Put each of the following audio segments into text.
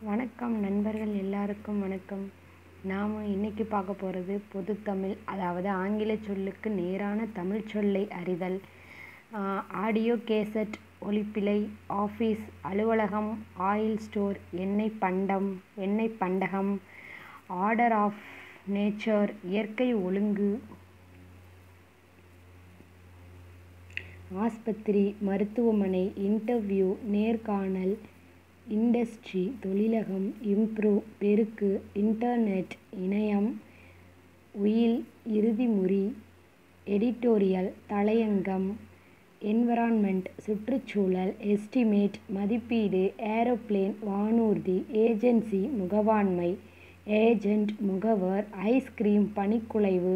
வணக்கம் நண்பர்கள் எல்லாருக்கும் வணக்கம் நாம் இன்னைக்கு பார்க்க போகிறது பொதுத்தமிழ் அதாவது ஆங்கில சொல்லுக்கு நேரான தமிழ் சொல்லை அறிதல் ஆடியோ கேசட் ஒலிப்பிழை ஆஃபீஸ் அலுவலகம் ஆயில் ஸ்டோர் எண்ணெய் பண்டம் எண்ணெய் பண்டகம் ஆர்டர் ஆஃப் நேச்சர் இயற்கை ஒழுங்கு ஆஸ்பத்திரி மருத்துவமனை இன்டர்வியூ நேர்காணல் இண்டஸ்ட்ரி தொழிலகம் இம்ப்ரூவ் பெருக்கு இன்டர்நெட் இணையம் உயில் இறுதிமுறி எடிட்டோரியல் தலையங்கம் என்விரான்மெண்ட் சுற்றுச்சூழல் எஸ்டிமேட் மதிப்பீடு ஏரோப்ளேன் வானூர்தி ஏஜென்சி முகவாண்மை ஏஜெண்ட் முகவர் ஐஸ்கிரீம் பனிக்குலைவு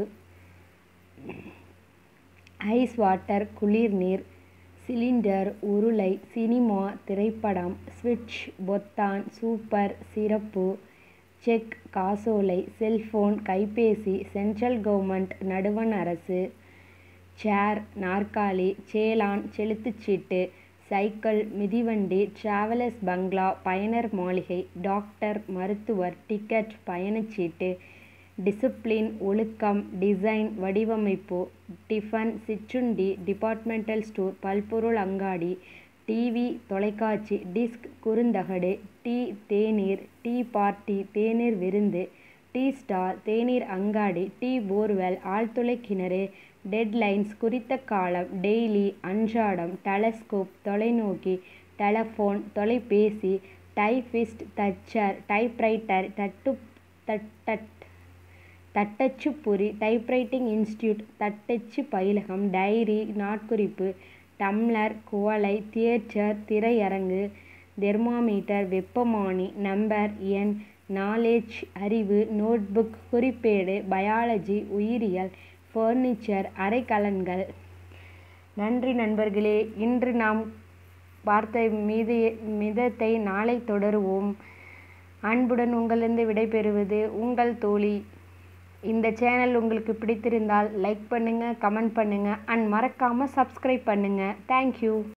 ஐஸ் வாட்டர் குளிர்நீர் சிலிண்டர் உருளை சினிமா திரைப்படம் சுவிட்ச் பொத்தான் சூப்பர் சிறப்பு செக் காசோலை செல்போன் கைபேசி சென்ட்ரல் கவர்மெண்ட் நடுவண் அரசு சேர் நாற்காலி சேலான் செலுத்துச்சீட்டு சைக்கிள் மிதிவண்டி டிராவலர்ஸ் பங்களா பயனர் மாளிகை டாக்டர் மருத்துவர் டிக்கெட் பயணச்சீட்டு டிசிப்ளின் ஒழுக்கம் டிசைன் வடிவமைப்பு டிஃபன் சிற்றுண்டி டிபார்ட்மெண்டல் ஸ்டோர் பல்பொருள் அங்காடி டிவி தொலைக்காட்சி டிஸ்க் குறுந்தகடு டீ தேநீர் டீ பார்ட்டி தேநீர் விருந்து டீ ஸ்டால் தேநீர் அங்காடி டீ போர்வெல் ஆழ்துளை கிணறு டெட்லைன்ஸ் குறித்த காலம் டெய்லி அன்றாடம் டெலஸ்கோப் தொலைநோக்கி டெலஃபோன் தொலைபேசி டைபிஸ்ட் தச்சர் டைப்ரைட்டர் தட்டு தட் தட்டச்சுப்பொறி டைப்ரைட்டிங் இன்ஸ்டியூட் தட்டச்சு பயிலகம் டைரி நாட்குறிப்பு டம்ளர் குவளை தியேட்டர் திரையரங்கு தெர்மாமீட்டர் வெப்பமானி நம்பர் எண் நாலேஜ் அறிவு நோட்புக் குறிப்பேடு பயாலஜி உயிரியல் ஃபர்னிச்சர் அரைக்கலன்கள் நன்றி நண்பர்களே இன்று நாம் பார்த்த மீது மிதத்தை நாளை தொடருவோம் அன்புடன் உங்களிருந்து விடைபெறுவது உங்கள் தோழி இந்த சேனல் உங்களுக்கு பிடித்திருந்தால் லைக் பண்ணுங்கள் கமெண்ட் பண்ணுங்கள் அண்ட் மறக்காமல் சப்ஸ்கிரைப் பண்ணுங்கள் தேங்க்யூ